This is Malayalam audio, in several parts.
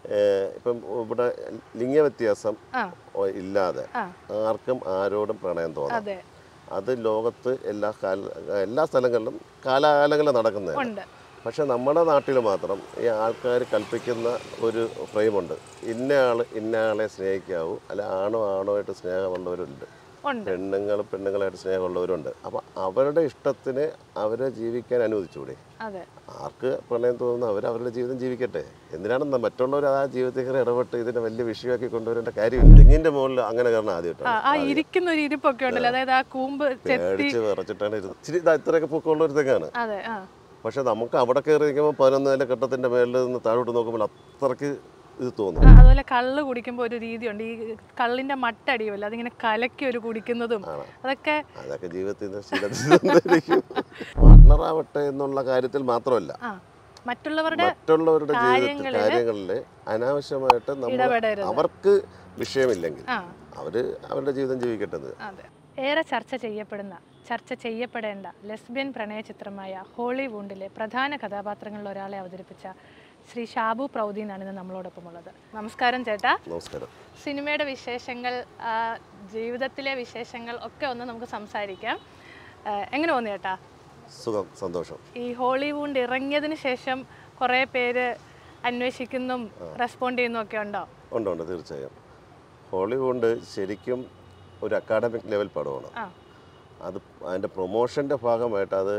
ഏഹ് ഇപ്പം ഇവിടെ ലിംഗ വ്യത്യാസം ആ ഓ- ഇല്ലാതെ ആ ആർക്കും ആരോടും പ്രണയം തോന്നാം അതെ അത് ലോകത്ത് എല്ലാ കാല എല്ലാ സ്ഥലങ്ങളിലും കാലാകാലങ്ങളിൽ നടക്കുന്നതാണ് ഉണ്ട് പക്ഷെ നമ്മുടെ നാട്ടിൽ മാത്രം ഈ ആൾക്കാർ കൽപ്പിക്കുന്ന ഒരു ഫ്രെയിമുണ്ട് ഇന്ന ആൾ ഇന്ന ആളെ സ്നേഹിക്കാവൂ അല്ല ആണോ ആണോ ആയിട്ട് സ്നേഹമുള്ളവരുണ്ട് ഉണ്ട് പെണ്ണുങ്ങൾ പെണ്ണുങ്ങളായിട്ട് സ്നേഹമുള്ളവരുണ്ട് അപ്പം അവരുടെ ഇഷ്ടത്തിന് അവരെ ജീവിക്കാൻ അനുവദിച്ചുകൂടെ അതെ ആർക്ക് പ്രണയം തോന്നുന്നു അവർ അവരുടെ ജീവിതം ജീവിക്കട്ടെ എന്തിനാണ് മറ്റുള്ളവർ ആ ജീവിതത്തിൽ ഇടപെട്ട് ഇതിനെ വലിയ വിഷയമാക്കി കൊണ്ടുവരേണ്ട കാര്യമില്ല തെങ്ങിന്റെ മുകളിൽ അങ്ങനെ കാരണം ആ ആദ്യമായിട്ടാണ് ആ ഇരിക്കുന്ന ഒരു ഇരിപ്പൊക്കെ ഉണ്ടല്ലോ അതായത് ആ കൂമ്പ് ചെത്തി പേടിച്ച് വിറച്ചിട്ടാണ് ഇരുന്നത് ഇച്ചിരി ഇതാ ഇത്രയൊക്കെ പൊക്കമുള്ള ഒരു തെങ്ങാണ് അതെ ആ പക്ഷെ നമുക്ക് അവിടെ കയറി നിൽക്കുമ്പോൾ പതിനൊന്ന് നില കെട്ടത്തിന്റെ മേളിൽ നിന്ന് താഴോട്ട് നോക്കുമ്പോൾ അത്രയ്ക്ക് ഇത് തോന്നും ആ, അതുപോലെ കള്ള് കുടിക്കുമ്പോൾ ഒരു രീതിയുണ്ട് ഈ കള്ളിന്റെ മട്ടടിയുമല്ലോ അതിങ്ങനെ കലക്കി ഒരു കുടിക്കുന്നതും ആണ്. അതൊക്കെ അതൊക്കെ ജീവിതത്തിന്റെ ശീലത്തിൽ പാർട്ട്ണറാവട്ടെ എന്നുള്ള കാര്യത്തിൽ മാത്രമല്ല ആ മറ്റുള്ളവരുടെ മറ്റുള്ളവരുടെ ജീവിതത്തിൽ കാര്യങ്ങളില് കാര്യങ്ങളിൽ അനാവശ്യമായിട്ട് നമ്മൾ ഇടപെടരുത് അവർക്ക് വിഷയമില്ലെങ്കിൽ ആ അവര് അവരുടെ ജീവിതം ജീവിക്കേണ്ടത് അതെ ഏറെ ചർച്ച ചെയ്യപ്പെടുന്ന ചർച്ച ചെയ്യപ്പെടേണ്ട ലെസ്ബിയൻ പ്രണയ ചിത്രമായ ഹോളിവുഡിലെ പ്രധാന കഥാപാത്രങ്ങളിൽ ഒരാളെ അവതരിപ്പിച്ച ശ്രീ ഷാബു പ്രൗദീനാണ് ഇന്ന് നമ്മളോടൊപ്പം ഉള്ളത് നമസ്കാരം ചേട്ടാ നമസ്കാരം സിനിമയുടെ വിശേഷങ്ങൾ ആ, ജീവിതത്തിലെ വിശേഷങ്ങൾ ഒക്കെ ഒന്ന് നമുക്ക് സംസാരിക്കാം ആ, എങ്ങനെ തോന്നി ചേട്ടാ സുഖം സന്തോഷം ഈ ഹോളിവുഡ് ഇറങ്ങിയതിന് ശേഷം കുറേ പേര് അന്വേഷിക്കുന്നും റെസ്പോണ്ട് ചെയ്യുന്നും ഒക്കെ ഉണ്ടോ ഉണ്ട് ഉണ്ട് തീർച്ചയായും ഹോളിവുഡ് ശരിക്കും ഒരു അക്കാഡമിക് ലെവൽ പടമാണ് ആ അത് അതിൻ്റെ പ്രൊമോഷൻ്റെ ഭാഗമായിട്ട് അത്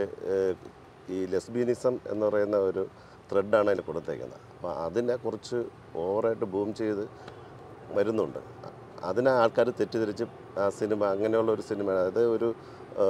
ഈ ലെസ്ബിയനിസം എന്ന് പറയുന്ന ഒരു ത്രെഡാണ് അതിൽ കൊടുത്തേക്കുന്നത് അപ്പോൾ അതിനെ കുറിച്ച് ഓവറായിട്ട് ബൂം ചെയ്ത് വരുന്നുണ്ട് അതിനെ ആൾക്കാർ തെറ്റിദ്ധരിച്ച് ആ സിനിമ അങ്ങനെയുള്ള ഒരു സിനിമ അതായത് ഒരു ആ,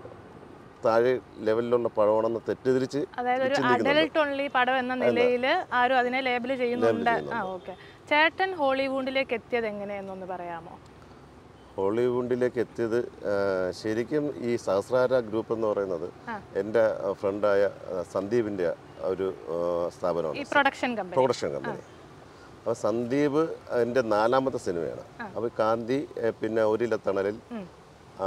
താഴെ ലെവലിലുള്ള പഴമാണെന്ന് തെറ്റിദ്ധരിച്ച് അതായത് ഒരു ചിന്തിക്കുന്നുണ്ട്. അഡൽട്ട് ഓൺലി പടം എന്ന നിലയിൽ ആരും അതിനെ ലേബിൾ ചെയ്യുന്നുണ്ട് ആ ഓക്കെ ചേട്ടൻ ഹോളിവുഡിലേക്ക് എത്തിയത് എങ്ങനെയെന്നൊന്ന് പറയാമോ ഹോളിവുഡിലേക്ക് എത്തിയത് ആ, ശരിക്കും ഈ സഹസ്രാര ഗ്രൂപ്പ് എന്ന് പറയുന്നത് ആ. എൻ്റെ ഫ്രണ്ടായ സന്ദീപിൻ്റെ ഒരു ആ, സ്ഥാപനമാണ് ഈ പ്രൊഡക്ഷൻ കമ്പനി പ്രൊഡക്ഷൻ കമ്പനി അപ്പോൾ സന്ദീപ് എൻ്റെ നാലാമത്തെ സിനിമയാണ് അപ്പോൾ കാന്തി ഏ, പിന്നെ ഒരില തണലിൽ ആ,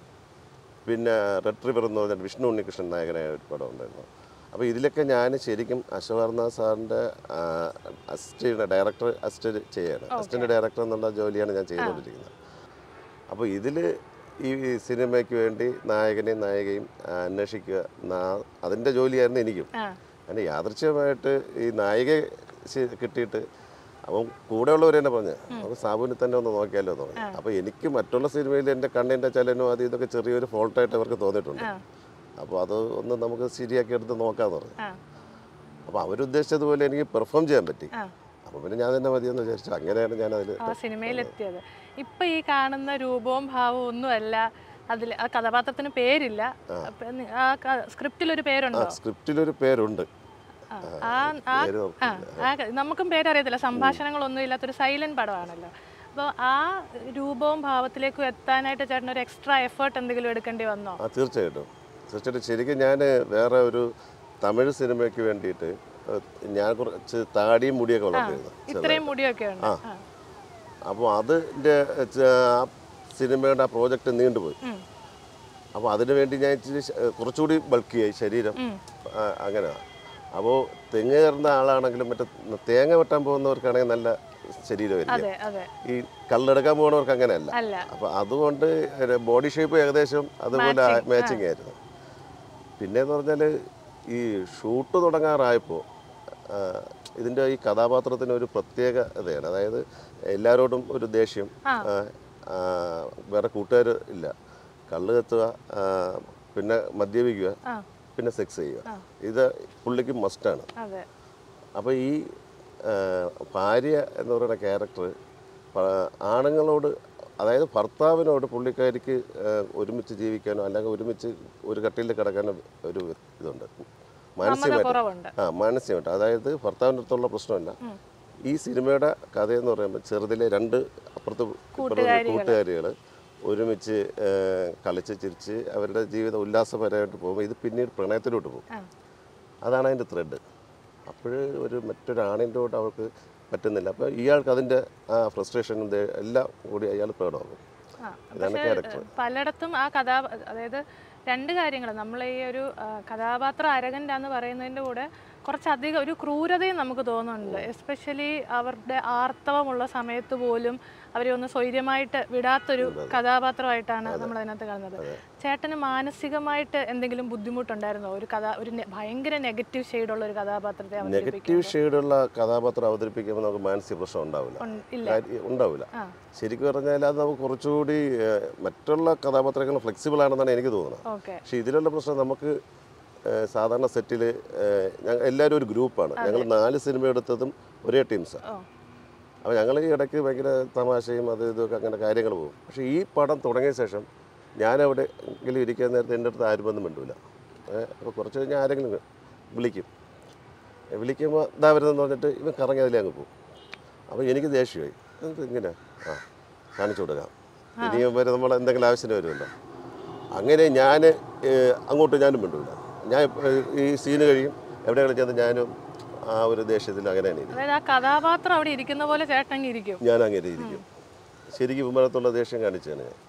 പിന്നെ റെഡ് റിവർ എന്ന് പറഞ്ഞ വിഷ്ണു ഉണ്ണികൃഷ്ണൻ നായകനായ ഒരു പടം ഉണ്ടായിരുന്നു അപ്പോൾ ഇതിലൊക്കെ ഞാൻ ശരിക്കും അശോകർനാഥ് സാറിൻ്റെ അസിസ്റ്റൻ്റ് ഡയറക്ടർ അസിസ്റ്റൻ്റ് ചെയ്യാണ് അസിസ്റ്റൻ്റ് ഡയറക്ടർ എന്നുള്ള ജോലിയാണ് ഞാൻ ചെയ്തുകൊണ്ടിരിക്കുന്നത് അപ്പോൾ ഇതിൽ ഈ സിനിമയ്ക്ക് വേണ്ടി നായകനെയും നായികയും ആ, അന്വേഷിക്കുക നാ- അതിൻ്റെ ജോലിയായിരുന്നു എനിക്കും ആ അങ്ങനെ യാദൃച്ഛികമായിട്ട് ഈ നായിക ശ- കിട്ടിയിട്ട് അവൻ കൂടെയുള്ളവർ തന്നെ പറഞ്ഞു നമുക്ക് സാബുവിനെ തന്നെ ഒന്ന് നോക്കിയാലോ എന്ന് പറഞ്ഞു അപ്പോൾ എനിക്ക് മറ്റുള്ള സിനിമയിൽ എൻ്റെ കണ്ണിൻ്റെ ചലനവും അത് ഇതൊക്കെ ചെറിയൊരു ഫോൾട്ടായിട്ട് അവർക്ക് തോന്നിയിട്ടുണ്ട് ആ അപ്പോൾ അത് ഒന്ന് നമുക്ക് ശരിയാക്കി എടുത്ത് നോക്കാമെന്ന് പറഞ്ഞു ആ അപ്പോൾ അവരുദ്ദേശിച്ചതുപോലെ എനിക്ക് പെർഫോം ചെയ്യാൻ പറ്റി ആ അപ്പോൾ പിന്നെ ഞാൻ തന്നെ മതിയെന്ന് വിചാരിച്ചു അങ്ങനെയാണ് ഞാൻ അതിൽ ആ സിനിമയിലെത്തിയത് ഇപ്പൊ ഈ കാണുന്ന രൂപവും ഭാവവും ഒന്നുമല്ല അതിൽ ആ കഥാപാത്രത്തിന് പേരില്ല അപ്പൊ നി- ആ സ്ക്രിപ്റ്റിൽ ഒരു പേരുണ്ടോ സ്ക്രിപ്റ്റിലൊരു പേരുണ്ട് ആ, ആ ആ പേര് ആ ആ ക- നമുക്കും പേരറിയത്തില്ല സംഭാഷണങ്ങളൊന്നും ഇല്ലാത്തൊരു സൈലന്റ് പടമാണല്ലോ അപ്പോൾ ആ രൂപവും ഭാവത്തിലേക്കും എത്താനായിട്ട് ചേട്ടൻ ഒരു എക്സ്ട്രാ എഫേർട്ട് എന്തെങ്കിലും എടുക്കേണ്ടി വന്നോ ആ തീർച്ചയായിട്ടും തീർച്ചയായിട്ടും ശരിക്കും ഞാൻ വേറെ ഒരു തമിഴ് സിനിമയ്ക്ക് വേണ്ടിയിട്ട് ഏഹ്, ഞാൻ കുറച്ച് താടിയും മുടിയൊക്കെ വളർത്തിയിരുന്നു ഇത്രയും മുടിയൊക്കെ ഉണ്ട് ആ. ആ. അപ്പോൾ അതിൻ്റെ ആ സിനിമയുടെ ആ പ്രോജക്റ്റ് നീണ്ടുപോയി ഉം. അപ്പോൾ അതിനു വേണ്ടി ഞാൻ ഇച്ചിരി ശ- കുറച്ചുകൂടി ബൾക്കിയായി ശരീരം ഉം. ആ, അങ്ങനെ അപ്പോൾ തെങ്ങ് കയറുന്ന ആളാണെങ്കിലും മറ്റേ തേങ്ങ വെട്ടാൻ പോകുന്നവർക്കാണെങ്കിൽ നല്ല ശരീരമായിരിക്കും അതെ അതെ ഈ കല്ലെടുക്കാൻ പോകുന്നവർക്ക് അങ്ങനെയല്ല അല്ല അപ്പോൾ അതുകൊണ്ട് ബോഡി ഷേപ്പ് ഏകദേശം അതുപോലെ മാച്ചിങ് ആയിരുന്നു പിന്നെന്ന് പറഞ്ഞാൽ ഈ ഷൂട്ട് തുടങ്ങാറായപ്പോൾ ഇതിൻ്റെ ഈ കഥാപാത്രത്തിന് ഒരു പ്രത്യേകതയാണ് അതായത് എല്ലാവരോടും ഒരു ദേഷ്യം ആ. ആ, ആ, വേറെ കൂട്ടുകാർ ഇല്ല കള്ള് കത്തുക ആ, പിന്നെ മദ്യപിക്കുക ആ പിന്നെ സെക്സ് ചെയ്യുക ഇത് പുള്ളിക്ക് മസ്റ്റാണ് അതെ അപ്പോൾ ഈ ആ, ഭാര്യ എന്ന് പറയുന്ന ക്യാരക്ടർ ആണുങ്ങളോട് അതായത് ഭർത്താവിനോട് പുള്ളിക്കാരിക്ക് ആ, ഒരുമിച്ച് ജീവിക്കാനോ അല്ലെങ്കിൽ ഒരുമിച്ച് ഒരു കട്ടിലിൽ കിടക്കാനോ ഒരു ഇതുണ്ട് മാനസികമായിട്ട് കുറവുണ്ട് ആ മാനസികമായിട്ട് അതായത് ഭർത്താവിൻ്റെ അടുത്തുള്ള പ്രശ്നമല്ല ഈ സിനിമയുടെ കഥയെന്ന് പറയുമ്പോൾ ചെറുതിലെ രണ്ട് അപ്പുറത്ത് കൂട്ടുകാരികൾ ഒരുമിച്ച് ആ, കളിച്ച് ചിരിച്ച് അവരുടെ ജീവിതം ഉല്ലാസപരമായിട്ട് പോകുമ്പോൾ ഇത് പിന്നീട് പ്രണയത്തിലോട്ട് പോകും ആ. അതാണ് അതിൻ്റെ ത്രെഡ് അപ്പോൾ ഒരു മറ്റൊരാണിൻ്റെ കൂടെ അവൾക്ക് പറ്റുന്നില്ല അപ്പോൾ ഇയാൾക്ക് അതിൻ്റെ ആ ഫ്രസ്ട്രേഷനും എല്ലാം കൂടി അയാൾ പ്രകടമാകും ആ, ഇതാണ് പക്ഷേ ക്യാരക്ടർ പലയിടത്തും ആ കഥാ അതായത് രണ്ട് കാര്യങ്ങൾ നമ്മൾ ഈ ഒരു ആ, കഥാപാത്രം അരകൻ്റാന്ന് പറയുന്നതിൻ്റെ കൂടെ കുറച്ചധികം ഒരു ക്രൂരതയും നമുക്ക് തോന്നുന്നുണ്ട് എസ്പെഷ്യലി അവരുടെ ആർത്തവമുള്ള സമയത്ത് പോലും അവരെ ഒന്ന് സ്വൈര്യമായിട്ട് വിടാത്തൊരു കഥാപാത്രമായിട്ടാണ് നമ്മൾ അതിനകത്ത് കാണുന്നത് ചേട്ടന് മാനസികമായിട്ട് എന്തെങ്കിലും ബുദ്ധിമുട്ടുണ്ടായിരുന്നോ ഒരു കഥ ഒരു നെ- ഭയങ്കര നെഗറ്റീവ് ഷെയ്ഡുള്ള ഒരു കഥാപാത്രത്തെ അവതരിപ്പിക്കാൻ നെഗറ്റീവ് ഷെയ്ഡുള്ള കഥാപാത്രം അവതരിപ്പിക്കുമ്പോൾ നമുക്ക് മാനസിക പ്രശ്നം ഉണ്ടാവില്ല ഇല്ല കാര്യം- ഉണ്ടാവില്ല ആ ശരിക്കും പറഞ്ഞാൽ അത് നമുക്ക് കുറച്ചുകൂടി ഏഹ്, മറ്റുള്ള കഥാപാത്രങ്ങൾ ഫ്ലെക്സിബിൾ ആണെന്നാണ് എനിക്ക് തോന്നുന്നത് ഓക്കെ പക്ഷേ ഇതിലുള്ള പ്രശ്നം നമുക്ക് ഏഹ്, സാധാരണ സെറ്റിൽ ഞങ്ങൾ എല്ലാവരും ഒരു ഗ്രൂപ്പാണ് ഞങ്ങൾ നാല് സിനിമ എടുത്തതും ഒരേ ടീംസാണ് ഓ അപ്പോൾ ഞങ്ങൾ ഈ ഇടയ്ക്ക് ഭയങ്കര തമാശയും അത് ഇതൊക്കെ അങ്ങനെ കാര്യങ്ങൾ പോകും പക്ഷേ ഈ പടം തുടങ്ങിയ ശേഷം ഞാൻ അവിടെ എങ്കിലും ഇരിക്കാൻ നേരത്തെ എൻ്റെ അടുത്ത് ആരും ഒന്നും മിണ്ടൂല അപ്പോൾ കുറച്ച് കഴിഞ്ഞാൽ ആരെങ്കിലും വിളിക്കും ഏ, വിളിക്കുമ്പോൾ ഇതാ വരുന്നതെന്ന് പറഞ്ഞിട്ട് ഇവൻ കറങ്ങി അതിലേ അങ്ങ് പോകും അപ്പോൾ എനിക്ക് ദേഷ്യമായി എന്ത് ഇങ്ങനെ ആ കാണിച്ചു കൊടുക്കാം ഇനിയും വരെ നമ്മൾ എന്തെങ്കിലും ആവശ്യത്തിന് വരുമല്ലോ അങ്ങനെ ഞാൻ അങ്ങോട്ട് ഞാനും മിണ്ടൂല ഞാൻ ഏ, ഈ സീന് കഴിയും എവിടെയെങ്കിലും ചെന്ന് ഞാനും ആ ഒരു ദേഷ്യത്തിൽ അങ്ങനെയാണ് ഇരിക്കുന്നത്. അതായത് ആ കഥാപാത്രം അവിടെ ഇരിക്കുന്ന പോലെ ചേട്ടൻ ഇരിക്കും ഞാൻ അങ്ങനെ ഇരിക്കും ശരിക്കും വിമലത്തുള്ള ദേഷ്യം കാണിച്ചാണ് ഞാൻ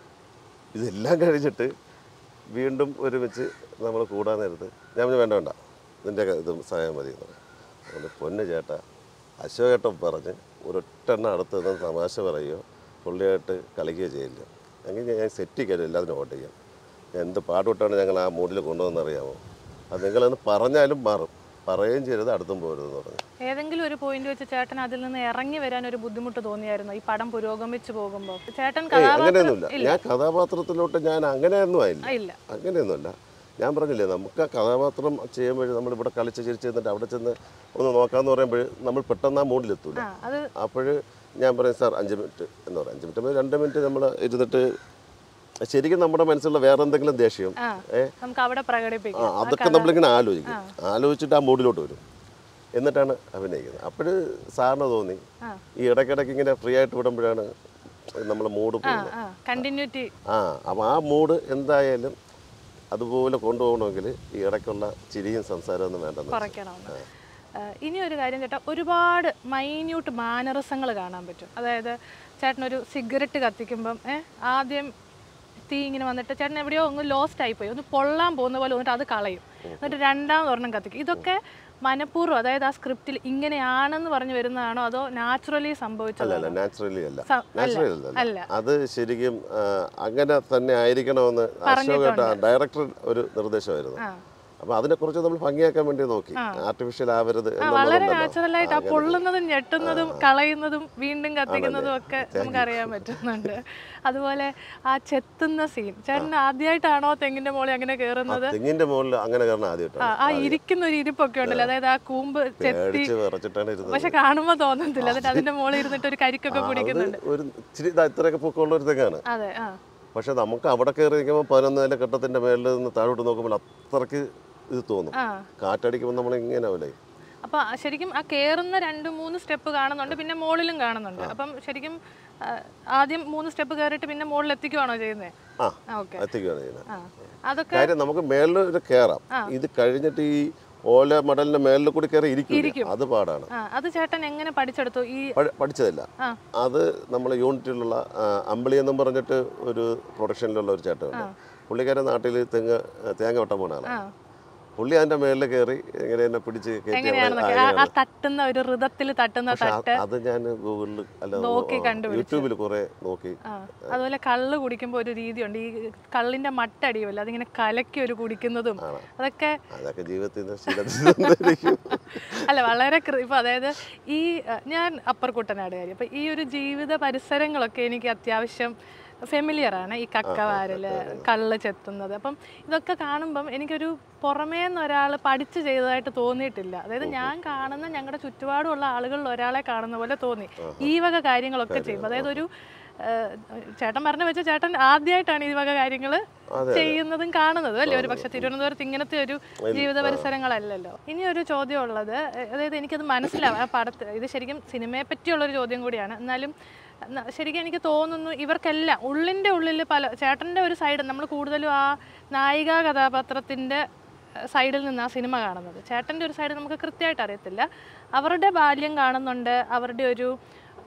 ഇതെല്ലാം കഴിഞ്ഞിട്ട് വീണ്ടും ഒരുമിച്ച് നമ്മൾ കൂടാൻ നേരത്ത് ഞാൻ പറഞ്ഞു, വേണ്ട വേണ്ട നിൻ്റെ ഇത് സഹായം മതി എന്ന് പറഞ്ഞു അതുകൊണ്ട് പൊന്ന് ചേട്ടാ അശോകേട്ടൻ പറഞ്ഞ് ഒരൊറ്റെണ്ണം അടുത്ത് നിന്ന് തമാശ പറയുകയോ പുള്ളിയായിട്ട് കളിക്കുകയോ ചെയ്യില്ല അങ്ങനെ ഞാൻ സെറ്റ് കയറി എല്ലാത്തിനും ഓട്ട് ചെയ്യാം ഞാൻ എന്ത് പാടുവിട്ടാണ് ഞങ്ങൾ ആ മൂഡിൽ കൊണ്ടുവന്നറിയാമോ അത് നിങ്ങളൊന്ന് പറഞ്ഞാലും മാറും പറയുകയും ചെയ്യരുത് അടുത്തും പോരുതെന്ന് പറഞ്ഞു ഏതെങ്കിലും ഒരു പോയിന്റ് വെച്ച് ചേട്ടൻ അതിൽ നിന്ന് ഇറങ്ങി വരാൻ ഒരു ബുദ്ധിമുട്ട് തോന്നിയായിരുന്നു ഈ പടം പുരോഗമിച്ചു പോകുമ്പോൾ ചേട്ടൻ ഏയ് കഥാപാത്രം അങ്ങനെയൊന്നുമില്ല ഞാൻ കഥാപാത്രത്തിലോട്ട് ഞാൻ അങ്ങനെയൊന്നും ആയില്ല ആ, ഇല്ല അങ്ങനെയൊന്നുമല്ല ഞാൻ പറഞ്ഞില്ലേ നമുക്ക് ആ കഥാപാത്രം ചെയ്യുമ്പോൾ നമ്മളിവിടെ കളിച്ച് ചിരിച്ച് എന്നിട്ട് അവിടെ ചെന്ന് ഒന്ന് നോക്കാമെന്ന് പറയുമ്പോൾ നമ്മൾ പെട്ടെന്ന് ആ മൂഡിലെത്തൂല ആ അത് അപ്പോൾ ഞാൻ പറയും സാർ അഞ്ച് മിനിറ്റ് എന്ന് പറയും അഞ്ച് മിനിറ്റ് രണ്ട് മിനിറ്റ് നമ്മൾ ഇരുന്നിട്ട് ശരിക്കും നമ്മുടെ മനസ്സിലുള്ള വേറെ എന്തെങ്കിലും ദേഷ്യം ആ ഏ നമുക്ക് അവിടെ ആ പ്രകടിപ്പിക്കാം അതൊക്കെ നമ്മളിങ്ങനെ ആലോചിക്കും ആലോചിച്ചിട്ട് ആ മൂഡിലോട്ട് വരും എന്നിട്ടാണ് അഭിനയിക്കുന്നത് അപ്പോൾ സാറിന് തോന്നി ആ. ഈ ഇടയ്ക്കിടയ്ക്ക് ഇങ്ങനെ ഫ്രീ ആയിട്ട് വിടുമ്പോഴാണ് നമ്മൾ മൂഡ് ആ പോകുന്നത് ആ കണ്ടിന്യൂറ്റി ആ അപ്പോൾ ആ മൂഡ് എന്തായാലും അതുപോലെ കൊണ്ടുപോകണമെങ്കിൽ ഈ ഇടയ്ക്കുള്ള ചിരിയും സംസാരവും ഒന്നും വേണ്ടെന്ന് കുറയ്ക്കണമെന്ന് ആ, ഇനി ഒരു കാര്യം ചേട്ടാ ഒരുപാട് മൈന്യൂട്ട് മാനറിസങ്ങൾ കാണാൻ പറ്റും അതായത് ചേട്ടനൊരു സിഗരറ്റ് കത്തിക്കുമ്പം ഏ, ആദ്യം തീ ഇങ്ങനെ വന്നിട്ട് ചേട്ടൻ എവിടെയോ ഒന്ന് ലോസ്റ്റ് ആയിപ്പോയി ഒന്ന് പൊള്ളാൻ പോകുന്ന പോലെ വന്നിട്ട് അത് കളയും എന്നിട്ട് രണ്ടാമത് ഒരെണ്ണം കത്തിക്കും ഇതൊക്കെ മനഃപൂർവ്വം അതായത് ആ സ്ക്രിപ്റ്റിൽ ഇങ്ങനെയാണെന്ന് പറഞ്ഞു വരുന്നതാണോ അതോ നാച്ചുറലി സംഭവിച്ചതാണോ അല്ല നാച്ചുറലി അല്ല സ- നാച്ചുറലി അല്ല. അല്ല അത് ശരിക്കും ആ, അങ്ങനെ തന്നെ ആയിരിക്കണമെന്ന് അശോകേട്ട ഡയറക്ടർ ഒരു നിർദ്ദേശമായിരുന്നു ആ അപ്പോൾ അതിനെക്കുറിച്ച് നമ്മൾ ഭംഗിയാക്കാൻ വേണ്ടി നോക്കി ആർട്ടിഫിഷ്യൽ ആവരുത് ആ വളരെ എന്നുള്ളതുണ്ടല്ലോ നാച്ചുറൽ ആയിട്ട് ആ പൊള്ളുന്നതും ഞെട്ടുന്നതും കളയുന്നതും വീണ്ടും കത്തിക്കുന്നതും ഒക്കെ നമുക്ക് അറിയാൻ പറ്റുന്നുണ്ട് അതുപോലെ ആ ചെത്തുന്ന സീൻ ചേട്ടൻ ആദ്യമായിട്ടാണോ തെങ്ങിന്റെ മോളിൽ അങ്ങനെ കയറുന്നത് തെങ്ങിന്റെ മുകളിൽ അങ്ങനെ കാരണം ആ ആദ്യമായിട്ടാണ് ആ ഇരിക്കുന്ന ഒരു ഇരിപ്പൊക്കെ ഉണ്ടല്ലോ അതായത് ആ കൂമ്പ് ചെത്തി പേടിച്ച് വിറച്ചിട്ടാണ് ഇരുന്നത് പക്ഷെ കാണുമ്പോ തോന്നത്തില്ല എന്നിട്ട് അതിന്റെ മോളിൽ ഇരുന്നിട്ട് ഒരു കരിക്കൊക്കെ അത് കുടിക്കുന്നുണ്ട് ഒരു ഇച്ചിരി ദാ ഇത്രയൊക്കെ പൊക്കമുള്ള ഒരു തെങ്ങാണ് അതെ ആ പക്ഷെ നമുക്ക് അവിടെ കയറി നിൽക്കുമ്പോൾ പതിനൊന്ന് നില കെട്ടത്തിന്റെ മേളിൽ നിന്ന് താഴോട്ട് നോക്കുമ്പോൾ അത്രയ്ക്ക് ഇത് തോന്നും ആ കാറ്റടിക്കുമ്പോൾ നമ്മൾ ഇങ്ങനെ ആവില്ലേ അപ്പൊ ആ ശരിക്കും ആ കേറുന്ന രണ്ട് മൂന്ന് സ്റ്റെപ്പ് കാണുന്നുണ്ട് പിന്നെ മുകളിലും കാണുന്നുണ്ട് അപ്പം ശരിക്കും ആ, ആദ്യം മൂന്ന് സ്റ്റെപ്പ് കയറിയിട്ട് പിന്നെ മുകളിൽ എത്തിക്കുവാണോ ചെയ്യുന്നത് ആ ഓക്കെ എത്തിക്കുകയാണ് ചെയ്യുന്നത് ആ അതൊക്കെ കാര്യം നമുക്ക് മേളിൽ ഒരു കയറാം ഇത് കഴിഞ്ഞിട്ട് ഈ ഓല മടലിന്റെ മേളിൽ കൂടി കയറി ഇരിക്കും അത് പാടാണ് ആ അത് ചേട്ടൻ എങ്ങനെ പഠിച്ചെടുത്തു ഈ പഠി- പഠിച്ചതല്ല ആ. അത് നമ്മളെ യൂണിറ്റിലുള്ള ആ, അമ്പിളി എന്നും പറഞ്ഞിട്ട് ഒരു പ്രൊഡക്ഷനിലുള്ള ഒരു ചേട്ടനുണ്ട് പുള്ളിക്കാരൻ നാട്ടിൽ തെങ്ങ് തേങ്ങ വെട്ടാൻ പോണ ആളാണ് ആ പുള്ളി അതിന്റെ മേളിൽ കയറി ഇങ്ങനെ എന്നെ പിടിച്ച് കയറ്റി അവിടെ- എങ്ങനെയാണെന്നൊക്കെ ആ- ആ തട്ടുന്ന ഒരു ഋതത്തിൽ തട്ടുന്ന പക്ഷെ തട്ട് അത് അത് ഞാൻ ഗൂഗിളിൽ അല്ല നോക്കി ആ, കണ്ടുപിടിച്ചു. യൂട്യൂബിൽ കുറെ നോക്കി ആ അതുപോലെ കള്ള് കുടിക്കുമ്പോൾ ഒരു രീതിയുണ്ട് ഈ കള്ളിന്റെ മട്ടടിയുമല്ലോ അതിങ്ങനെ കലക്കി ഒരു കുടിക്കുന്നതും ആണ്. അതൊക്കെ അതൊക്കെ ജീവിതത്തിന്റെ ശീലത്തിൽ അല്ല വളരെ കൃ- ഇപ്പൊ അതായത് ഈ അഹ്, ഞാൻ അപ്പർ കുട്ടനാടുകാരി അപ്പൊ ഈ ഒരു ജീവിത പരിസരങ്ങളൊക്കെ എനിക്ക് അത്യാവശ്യം ഫെമിലിയർ ആണ് ഈ കക്കവാരല് കള്ള് ചെത്തുന്നത് അപ്പം ഇതൊക്കെ കാണുമ്പം എനിക്കൊരു പുറമേ നിന്ന് ഒരാൾ പഠിച്ചു ചെയ്തതായിട്ട് തോന്നിയിട്ടില്ല അതായത് ഞാൻ കാണുന്ന ഞങ്ങളുടെ ചുറ്റുപാടുമുള്ള ആളുകളിൽ ഒരാളെ കാണുന്ന പോലെ തോന്നി ഈ വക കാര്യങ്ങളൊക്കെ ചെയ്യുമ്പോൾ അതായത് ഒരു ഏഹ്, ചേട്ടൻ പറഞ്ഞു വെച്ച ചേട്ടൻ ആദ്യമായിട്ടാണ് ഈ വക കാര്യങ്ങൾ ചെയ്യുന്നതും കാണുന്നതും അല്ലേ ഒരു പക്ഷെ തിരുവനന്തപുരത്ത് ഇങ്ങനത്തെ ഒരു ജീവിത പരിസരങ്ങളല്ലല്ലോ ഇനി ഒരു ചോദ്യം ഉള്ളത് എ- അതായത് എനിക്കത് മനസ്സിലാവും ആ പടത്തിൽ ഇത് ശരിക്കും സിനിമയെ പറ്റിയുള്ള ഒരു ചോദ്യം കൂടിയാണ് എന്നാലും ന- ശരിക്കും എനിക്ക് തോന്നുന്നു ഇവർക്കെല്ലാം ഉള്ളിൻ്റെ ഉള്ളിൽ പല ചേട്ടൻ്റെ ഒരു സൈഡ് നമ്മൾ കൂടുതലും ആ നായികാ കഥാപാത്രത്തിൻ്റെ സൈഡിൽ നിന്ന് ആ സിനിമ കാണുന്നത് ചേട്ടൻ്റെ ഒരു സൈഡ് നമുക്ക് കൃത്യമായിട്ട് അറിയത്തില്ല അവരുടെ ബാല്യം കാണുന്നുണ്ട് അവരുടെ ഒരു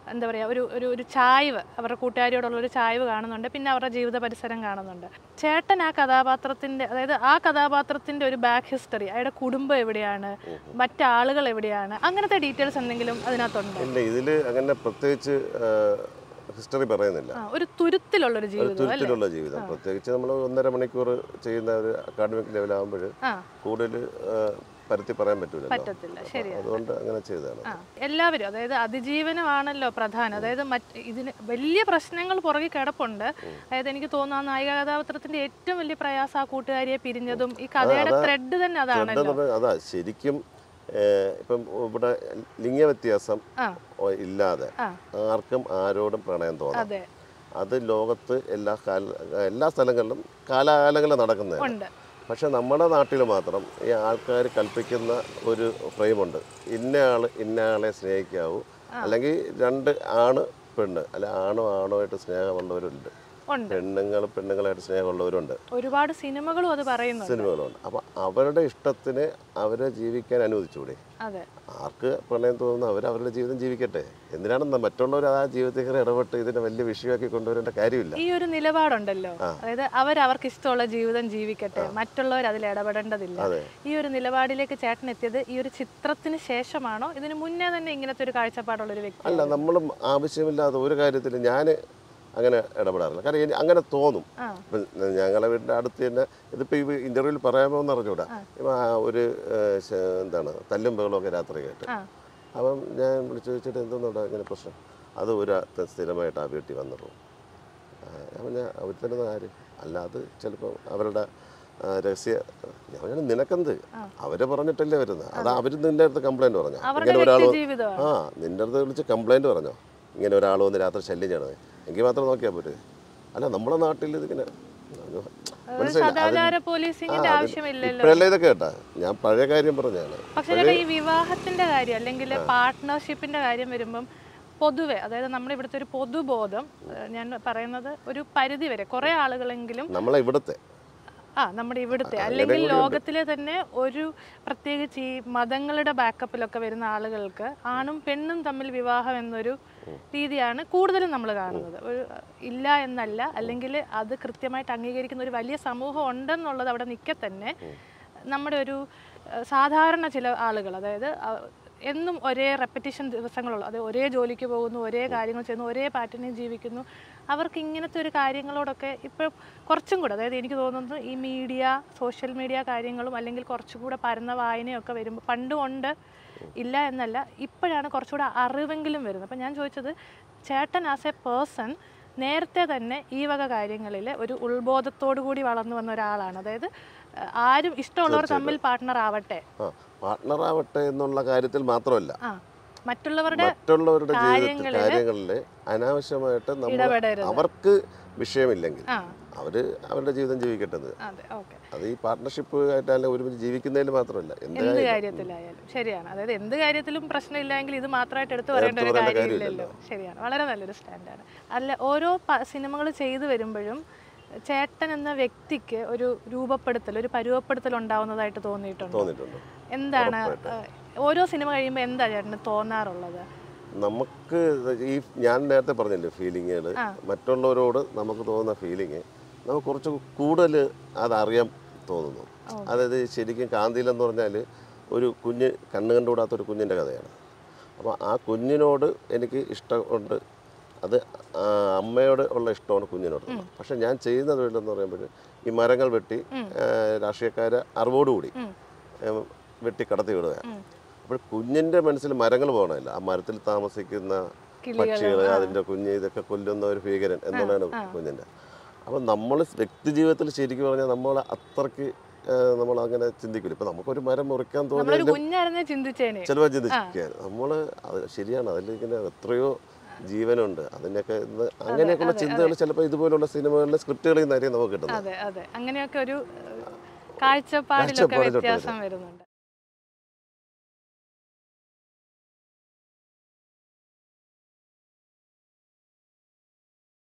എന്താ പറയുക ഒരു ഒരു ഒരു ചായ്വ് അവരുടെ കൂട്ടുകാരിയോടുള്ള ഒരു ചായ്വ് കാണുന്നുണ്ട് പിന്നെ അവരുടെ ജീവിത പരിസരം കാണുന്നുണ്ട് ചേട്ടൻ ആ കഥാപാത്രത്തിൻ്റെ അതായത് ആ കഥാപാത്രത്തിൻ്റെ ഒരു ബാക്ക് ഹിസ്റ്ററി അയാളുടെ കുടുംബം എവിടെയാണ് മറ്റാളുകൾ എവിടെയാണ് അങ്ങനത്തെ ഡീറ്റെയിൽസ് എന്തെങ്കിലും അതിനകത്തുണ്ടോ ഇല്ല ഇതിൽ അങ്ങനെ പ്രത്യേകിച്ച് ഹിസ്റ്ററി പറയുന്നില്ല ആ ഒരു തുരുത്തിലുള്ളൊരു ഒരു ജീവിതം അല്ലേ തുരുത്തിലുള്ള ജീവിതം പ്രത്യേകിച്ച് നമ്മൾ ഒന്നര മണിക്കൂർ ചെയ്യുന്ന ഒരു അക്കാഡമിക് ലെവലാകുമ്പോൾ ആ കൂടുതൽ പരത്തി പറയാൻ പറ്റൂലല്ലോ പറ്റത്തില്ല ശരിയാണ് അതുകൊണ്ട് അങ്ങനെ ചെയ്തതാണ് ആ എല്ലാവരും അതായത് അതിജീവനമാണല്ലോ പ്രധാനം അതായത് മറ്റ് ഇതിന് വലിയ പ്രശ്നങ്ങൾ പുറകെ കിടപ്പുണ്ട് അതായത് എനിക്ക് തോന്നുന്നു ആ നായിക കഥാപാത്രത്തിന്റെ ഏറ്റവും വലിയ പ്രയാസം ആ കൂട്ടുകാരിയെ പിരിഞ്ഞതും ഈ കഥയുടെ അതാ- ത്രെഡ് തന്നെ ത്രെഡ് അതാണല്ലോ എന്ന് പറഞ്ഞാൽ അതാ ശരിക്കും ഏഹ്, ഇപ്പം ഇവിടെ ലിംഗ വ്യത്യാസം ആ ഓ- ഇല്ലാതെ ആ ആർക്കും ആരോടും പ്രണയം തോന്നാം അതെ അത് ലോകത്ത് എല്ലാ കാല എല്ലാ സ്ഥലങ്ങളിലും കാലാകാലങ്ങളിൽ നടക്കുന്നതാണ് ഉണ്ട് പക്ഷെ നമ്മുടെ നാട്ടിൽ മാത്രം ഈ ആൾക്കാർ കൽപ്പിക്കുന്ന ഒരു ഫ്രെയിമുണ്ട് ഇന്ന ആൾ ഇന്ന ആളെ സ്നേഹിക്കാവൂ അല്ലെങ്കിൽ രണ്ട് ആണ് പെണ്ണ് അല്ലെ ആണും ആണുമായിട്ട് സ്നേഹമുള്ളവരുണ്ട് ഉണ്ട് പെണ്ണുങ്ങൾ പെണ്ണുങ്ങളായിട്ട് സ്നേഹമുള്ളവരുണ്ട് ഒരുപാട് സിനിമകളും അത് പറയുന്നുണ്ട് സിനിമകളുണ്ട് അപ്പം അവരുടെ ഇഷ്ടത്തിന് അവരെ ജീവിക്കാൻ അനുവദിച്ചുകൂടെ അതെ ആർക്ക് പ്രണയം തോന്നുന്നു അവർ അവരുടെ ജീവിതം ജീവിക്കട്ടെ എന്തിനാണ് മറ്റുള്ളവർ ആ ജീവിതത്തിൽ കയറി ഇടപെട്ട് ഇതിനെ വലിയ വിഷയമാക്കി കൊണ്ടുവരേണ്ട കാര്യമില്ല ഈ ഒരു നിലപാടുണ്ടല്ലോ അതായത് അവർ അവർക്ക് ഇഷ്ടമുള്ള ജീവിതം ജീവിക്കട്ടെ മറ്റുള്ളവർ അതിൽ ഇടപെടേണ്ടതില്ല അതെ ഈ ഒരു നിലപാടിലേക്ക് ചേട്ടൻ എത്തിയത് ഈ ഒരു ചിത്രത്തിന് ശേഷമാണോ ഇതിന് മുന്നേ തന്നെ ഇങ്ങനത്തെ ഒരു കാഴ്ചപ്പാടുള്ള ഒരു വ്യക്തി അല്ല നമ്മളും ആവശ്യമില്ലാത്ത ഒരു കാര്യത്തിൽ ഞാൻ അങ്ങനെ ഇടപെടാറില്ല കാരണം എനി- അങ്ങനെ തോന്നും ആ ഇപ്പം ഞങ്ങളെ വീടിൻ്റെ അടുത്ത് തന്നെ ഇതിപ്പോൾ ഈ ഇൻ്റർവ്യൂവിൽ പറയാമോ എന്ന് അറിഞ്ഞൂടാ ഇപ്പം ആ ഒരു ഏഹ്, ശ- എന്താണ് തല്ലും ബഹളവും ഒക്കെ രാത്രി കേട്ട് ആ അപ്പം ഞാൻ വിളിച്ചു ചോദിച്ചിട്ട് എന്തെന്നുണ്ടാ ഇങ്ങനെ പ്രശ്നം അത് ഒരു അർത്ഥം സ്ഥിരമായിട്ട് ആ വീട്ടിൽ വന്നു പോകും അപ്പം ഞാൻ അവർ തരുന്ന ആര് അല്ല അത് ചിലപ്പോൾ അവരുടെ ആ, രഹസ്യ ഞാൻ പറഞ്ഞു, നിനക്കെന്ത് അവര് പറഞ്ഞിട്ടല്ലേ വരുന്നത് അത് അവർ നിന്റെ അടുത്ത് കംപ്ലൈൻറ്റ് പറഞ്ഞു അവരുടെ ഇങ്ങനെ ഒരാൾ വ്യക്തി ജീവിതമാണ് ആ നിന്റെ അടുത്ത് വിളിച്ച് കംപ്ലൈൻറ്റ് പറഞ്ഞോ ഇങ്ങനെ ഒരാൾ വന്ന് രാത്രി ശല്യം ചെയ്യണത് എങ്കിൽ മാത്രം നോക്കിയാൽ പോരെ അല്ല നമ്മുടെ നാട്ടിൽ ഇതിങ്ങനെ മനസ്സിലായില്ല അതിന് സദാചാര പോലീസിങ്ങിന്റെ ആവശ്യമില്ലല്ലോ ഇപ്പോഴല്ലേ ഇതൊക്കെ കേട്ടാ ഞാൻ പഴയ കാര്യം പറഞ്ഞാണ് പക്ഷേ ചേട്ടാ ഈ വിവാഹത്തിന്റെ കാര്യം അല്ലെങ്കിൽ പാർട്ട്ണർഷിപ്പിന്റെ കാര്യം വരുമ്പം പൊതുവെ അതായത് നമ്മുടെ ഇവിടുത്തെ ഒരു പൊതുബോധം ഏഹ് ഞാൻ പറയുന്നത് ഒരു പരിധി വരെ കുറെ ആളുകളെങ്കിലും നമ്മളെ ഇവിടുത്തെ ആ നമ്മുടെ ഇവിടുത്തെ അല്ലെങ്കിൽ ലോകത്തിലെ തന്നെ ഒരു പ്രത്യേകിച്ച് ഈ മതങ്ങളുടെ ബാക്കപ്പിലൊക്കെ വരുന്ന ആളുകൾക്ക് ആണും പെണ്ണും തമ്മിൽ വിവാഹം എന്നൊരു രീതിയാണ് കൂടുതലും നമ്മൾ കാണുന്നത് ഒരു ഇല്ല എന്നല്ല അല്ലെങ്കിൽ അത് കൃത്യമായിട്ട് അംഗീകരിക്കുന്ന ഒരു വലിയ സമൂഹം ഉണ്ടെന്നുള്ളത് അവിടെ നിൽക്കെ തന്നെ നമ്മുടെ ഒരു ഏഹ്, സാധാരണ ചില ആളുകൾ അതായത് അഹ് എന്നും ഒരേ റെപ്പറ്റീഷൻ ദിവസങ്ങളുള്ളൂ അത് ഒരേ ജോലിക്ക് പോകുന്നു ഒരേ കാര്യങ്ങൾ ചെയ്യുന്നു ഒരേ പാറ്റേണിൽ ജീവിക്കുന്നു അവർക്ക് ഇങ്ങനത്തെ ഒരു കാര്യങ്ങളോടൊക്കെ ഇപ്പം കുറച്ചും കൂടെ അതായത് എനിക്ക് തോന്നുന്നത് ഈ മീഡിയ സോഷ്യൽ മീഡിയ കാര്യങ്ങളും അല്ലെങ്കിൽ കുറച്ചും കൂടെ പരന്ന വായനയൊക്കെ വരുമ്പോൾ പണ്ടും ഉണ്ട് ഇല്ല എന്നല്ല ഇപ്പോഴാണ് കുറച്ചുകൂടെ അറിവെങ്കിലും വരുന്നത് അപ്പം ഞാൻ ചോദിച്ചത് ചേട്ടൻ ആസ് എ പേഴ്സൺ നേരത്തെ തന്നെ ഈ വക കാര്യങ്ങളിൽ ഒരു ഉത്ബോധത്തോടു കൂടി വളർന്നു വന്ന ഒരാളാണ് അതായത് അഹ് ആരും ഇഷ്ടമുള്ളവർ തമ്മിൽ പാർട്ട്ണർ ആവട്ടെ ആ പാർട്ട്ണറാവട്ടെ എന്നുള്ള കാര്യത്തിൽ മാത്രമല്ല ആ മറ്റുള്ളവരുടെ മറ്റുള്ളവരുടെ ജീവിതത്തിൽ കാര്യങ്ങളില് കാര്യങ്ങളിൽ അനാവശ്യമായിട്ട് നമ്മൾ ഇടപെടരുത് അവർക്ക് വിഷയമില്ലെങ്കിൽ ആ അവര് അവരുടെ ജീവിതം ജീവിക്കേണ്ടത് അതെ ഓക്കെ അത് ഈ പാർട്ട്ണർഷിപ്പ് ആയിട്ടല്ല ഒരുമിച്ച് ജീവിക്കുന്നതിൽ മാത്രമല്ല എന്ത് എന്ത് കാര്യം കാര്യത്തിലായാലും ശരിയാണ് അതായത് എന്ത് കാര്യത്തിലും പ്രശ്നമില്ലെങ്കിൽ ഇത് മാത്രമായിട്ട് എടുത്തു പറയേണ്ട ഒരു പറയേണ്ട കാര്യമില്ലല്ലോ ശരിയാണ് വളരെ നല്ലൊരു സ്റ്റാൻഡാണ് അല്ല ഓരോ സിനിമകൾ ചെയ്തു വരുമ്പോഴും ചേട്ടൻ എന്ന വ്യക്തിക്ക് ഒരു രൂപപ്പെടുത്തൽ ഒരു പരുവപ്പെടുത്തൽ ഉണ്ടാവുന്നതായിട്ട് തോന്നിയിട്ടുണ്ട് തോന്നിയിട്ടുണ്ട് എന്താണ് ഏഹ്, ഓരോ സിനിമ കഴിയുമ്പോൾ എന്താ ചേട്ടന് തോന്നാറുള്ളത് നമുക്ക് ഈ ഞാൻ നേരത്തെ പറഞ്ഞില്ലേ ഫീലിങ്ങുകൾ ആ. മറ്റുള്ളവരോട് നമുക്ക് തോന്നുന്ന ഫീലിങ് നമുക്ക് കുറച്ച് കൂടുതൽ അതറിയാൻ തോന്നുന്നു അതായത് ശരിക്കും കാന്തിയിലെന്ന് പറഞ്ഞാൽ ഒരു കുഞ്ഞ് കണ്ണ് കണ്ടുകൂടാത്ത ഒരു കുഞ്ഞിൻ്റെ കഥയാണ് അപ്പോൾ ആ കുഞ്ഞിനോട് എനിക്ക് ഇഷ്ടമുണ്ട് അത് ആ അമ്മയോട് ഉള്ള ഇഷ്ടമാണ് കുഞ്ഞിനോട് പക്ഷെ ഞാൻ ചെയ്യുന്ന തൊഴിലെന്ന് പറയുമ്പോൾ ഈ മരങ്ങൾ വെട്ടി രാഷ്ട്രീയക്കാരെ അറിവോടുകൂടി ഉം. ഏം, വെട്ടി കടത്തി വിടുകയാണ് അപ്പോൾ കുഞ്ഞിൻ്റെ മനസ്സിൽ മരങ്ങൾ പോകണമല്ല ആ മരത്തിൽ താമസിക്കുന്ന പക്ഷികൾ അതിൻ്റെ കുഞ്ഞ് ഇതൊക്കെ കൊല്ലുന്ന ഒരു ഭീകരൻ എന്നുള്ളതാണ് കുഞ്ഞിൻ്റെ അപ്പം നമ്മൾ വ്യക്തി ജീവിതത്തിൽ ശരിക്കും പറഞ്ഞാൽ നമ്മൾ അത്രയ്ക്ക് നമ്മൾ അങ്ങനെ ചിന്തിക്കില്ല ഇപ്പം നമുക്കൊരു മരം മുറിക്കാൻ നമ്മളൊരു തോന്നിയാലും കുഞ്ഞായിരുന്നേ ചിന്തിച്ചേനെ ചിലപ്പോൾ ചിന്തിക്കുക നമ്മൾ അത് ശരിയാണ് അതിൽ ഇങ്ങനെ എത്രയോ ജീവനുണ്ട് അതിനൊക്കെ ഇന്ന് അങ്ങനെയൊക്കെയുള്ള ചിന്തകൾ ചിലപ്പോൾ ഇതുപോലുള്ള സിനിമകളിലെ സ്ക്രിപ്റ്റുകളിൽ നിന്നായിരിക്കും നമുക്ക് കിട്ടുന്നത് അതെ അതെ അങ്ങനെയൊക്കെ ഒരു ഏഹ്, കാഴ്ചപ്പാടിലൊക്കെ കാഴ്ചപ്പാടിലോട്ട് വ്യത്യാസം വരുന്നുണ്ട്